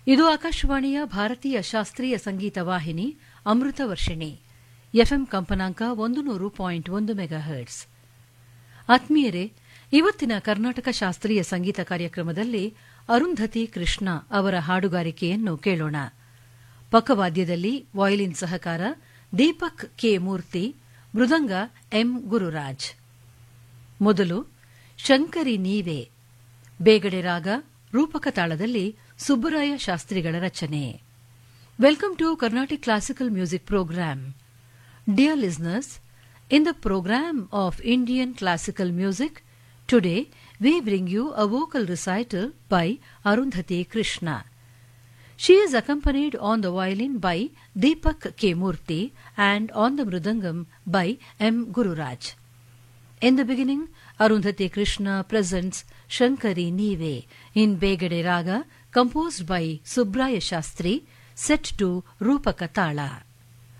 ಇದು ಆಕಾಶವಾಣಿಯ ಭಾರತೀಯ ಶಾಸ್ತ್ರೀಯ ಸಂಗೀತ ವಾಹಿನಿ ಅಮೃತ ವರ್ಷಿಣಿ ಎಫ್ಎಂ ಕಂಪನಾಂಕ ಒಂದು ನೂರು ಪಾಯಿಂಟ್ ಒಂದು ಮೆಗಾ ಹರ್ಟ್ಸ್ ಆತ್ಮೀಯರೇ ಇವತ್ತಿನ ಕರ್ನಾಟಕ ಶಾಸ್ತ್ರೀಯ ಸಂಗೀತ ಕಾರ್ಯಕ್ರಮದಲ್ಲಿ ಅರುಂಧತಿ ಕೃಷ್ಣ ಅವರ ಹಾಡುಗಾರಿಕೆಯನ್ನು ಕೇಳೋಣ ಪಕ್ಕವಾದ್ಯದಲ್ಲಿ ವಾಯಲಿನ್ ಸಹಕಾರ ದೀಪಕ್ ಕೆ ಮೂರ್ತಿ ಮೃದಂಗ ಎಂ ಗುರುರಾಜ್ ಮೊದಲು ಶಂಕರಿ ನೀವೆ ಬೇಗಡೆ ರಾಗ ರೂಪಕ ತಾಳದಲ್ಲಿ ಸುಬ್ಬರಾಯ ಶಾಸ್ತ್ರಿಗಳ ರಚನೆ welcome to Carnatic classical music program dear listeners in the program of Indian classical music today we bring you a vocal recital by Arundhati Krishna She is accompanied on the violin by Deepak K. Murthy and on the mridangam by M. Gururaj. In the beginning, Arundhati Krishna presents Shankari Nive in Begade Raga, composed by Subraya Shastri, set to Rupaka Tala.